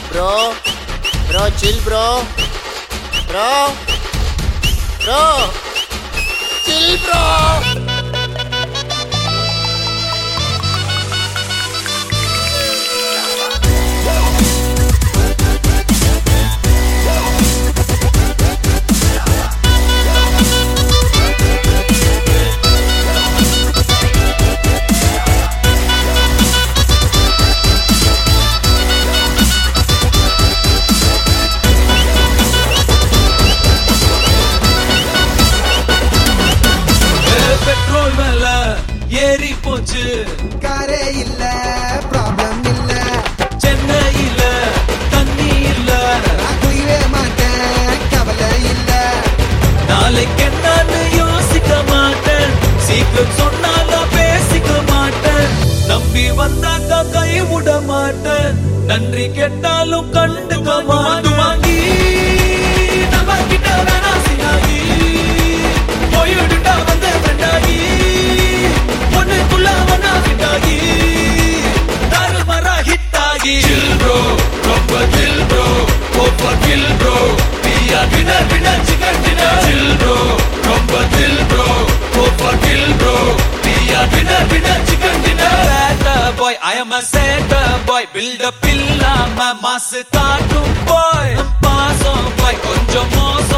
bro bro chill bro bro bro chill bro petrol மேல ஏறி போச்சு காரே இல்ல ப்ராப்ளம் இல்ல சென்னையில தண்ணி இல்ல நான் குயிவே மாட்டேன் கவலை இல்ல நாளைக்கு என்னன்னு யோசிக்க மாட்டேன் சீக்கிரம் சொன்னாலும் பேசிக்க மாட்டேன் நம்பி வந்தாக்கா கை விட மாட்டேன் நன்றி கேட்டாலும் கண்டுக்க மாட்டேன் வாங்கி நம்ம கிட்ட வேணா சினாகி போயிடுட்டா வந்த ஃப்ரெண்டாகி ஒண்ணுக்குள்ள ஒன்னா ஃபிட்டாகி தாறுமாறா ஹிட் ஆகி சில் ப்ரோ ரொம்ப தில் ப்ரோ ஓவர் கில் ப்ரோ பியா வினர் வினர் சிக்கன் டின்னர் சில் ப்ரோ ரொம்ப தில் ப்ரோ ஓவர் கில் ப்ரோ பியா வினர் வினர் சிக்கன் டின்னர் சேட்டர் பாய் ஐ அம் அ சேட்டர் பாய் பில்ட் அப் இல்லாம மாசு காட்டும் பாய் பாசம் பாய் கொஞ்சம் மோசம்